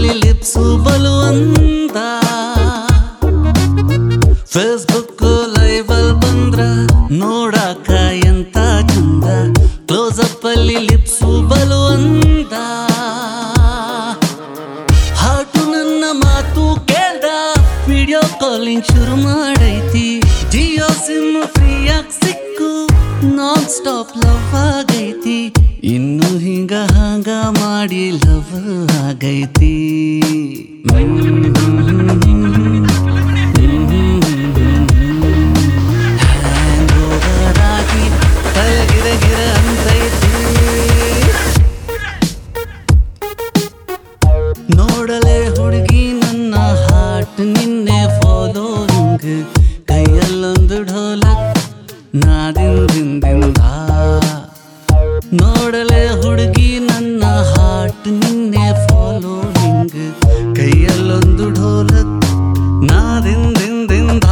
ಅಲ್ಲಿ lips ಬಲುವಂದ Facebook live ಅಲ್ಲಿ ಬಂದ್ರ ನೋಡಾಕ ಎಂತ ಚಂದ ಕ್ಲೋಸ್ ಅಪ್ ಅಲ್ಲಿ ಲಿಪ್ಸು ಬಲುವಂದ ಹಾಟು ನನ್ನ ಮಾತು ಕೇಳ್ದ ವಿಡಿಯೋ ಕಾಲಿಂಗ್ ಶುರು ಮಾಡೈತಿ ಜಿಯೋ ಸಿಮ್ ಫ್ರೀಯಾಗಿ ಸಿಕ್ಕು ನಾನ್ ಸ್ಟಾಪ್ ಲವ್ ಆಗೈತಿ ಇನ್ನು ಹಿಂಗ ಹಾಂಗ ಮಾಡಿ ಲವ್ ಆಗೈತಿ Hangover ಆಗಿ ತಲೆ ಗಿರ ಗಿರ ಅಂತೈತಿ ನೋಡಲೆ ಹುಡುಗಿ ನನ್ನ ಹಾಟ್ ನಿನ್ನೆ ಫಾಲೋವಿಂಗ್ ಕೈಯಲ್ಲೊಂದು ಢೋಲಕ್ ನಾದಿಂದಿಂದ ನೋಡಲೆ ಹುಡುಗಿ ನನ್ನ ಹಾಟ್ ನಿನ್ನೆ ಫಾಲೋವಿಂಗ್ ಕೈಯಲ್ಲೊಂದು ಢೋಲಕ್ ನಾದಿಂದಿಂದ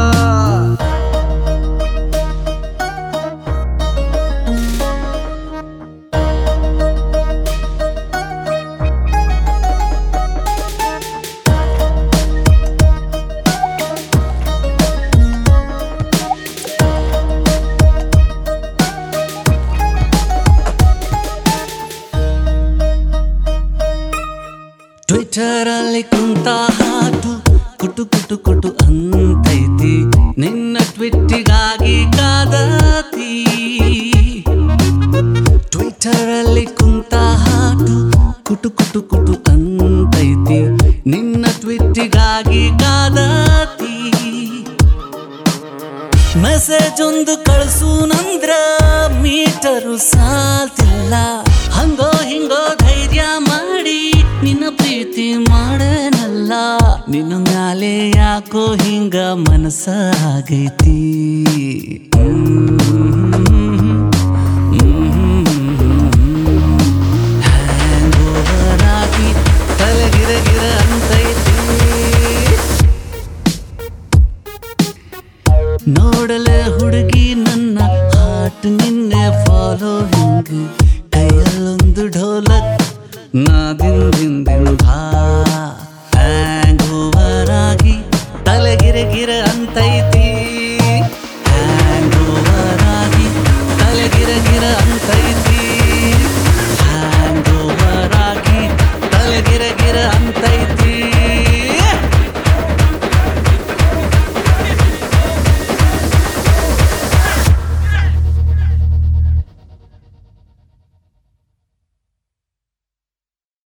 ಟ್ವಿಟರ್ ಅಲ್ಲಿ ಕುಂತ ಹಾಟು ಕುಟು ಕುಟು ಕುಟು ಅಂತೈತಿ ನಿನ್ನ ಟ್ವಿಟ್ಟಿಗಾಗಿ ಕಾದತಿ ಟ್ವಿಟರ್ ಅಲ್ಲಿ ಕುಂತ ಹಾಟು ಕುಟು ಕುಟು ಕುಟು ಅಂತೈತಿ ನಿನ್ನ ಟ್ವಿಟ್ಟಿಗಾಗಿ ಕಾದತಿ ಮೆಸೇಜ್ ಒಂದು ಕಳಿಸು ನಂದ್ರ ಮೀಟರು ಸಾಲ್ತಿಲ್ಲ ಹಂಗೋ ಹಿಂಗೋ ಧೈರ್ಯ ಮಾಡಿ ನಿನ್ನ ಪ್ರೀತಿ ಮಾಡನಲ್ಲ ನಿನ್ನ ಮ್ಯಾಲೆ ಯಾಕೋ ಹಿಂಗ ಮನಸ್ಸ ಆಗೈತಿ Hangover ಆಗಿ ತಲೆ ಗಿರ ಗಿರ ಅಂತೈತಿ ನೋಡಲೆ ಹುಡುಗಿ ನನ್ನ ಹಾಟ್ ನಿನ್ನೆ ಫಾಲೋ ಹಿಂಗ್ ಕೈಯಲ್ಲೊಂದು ಢೋಲಕ್ ನಾದಿಂದಿಂದ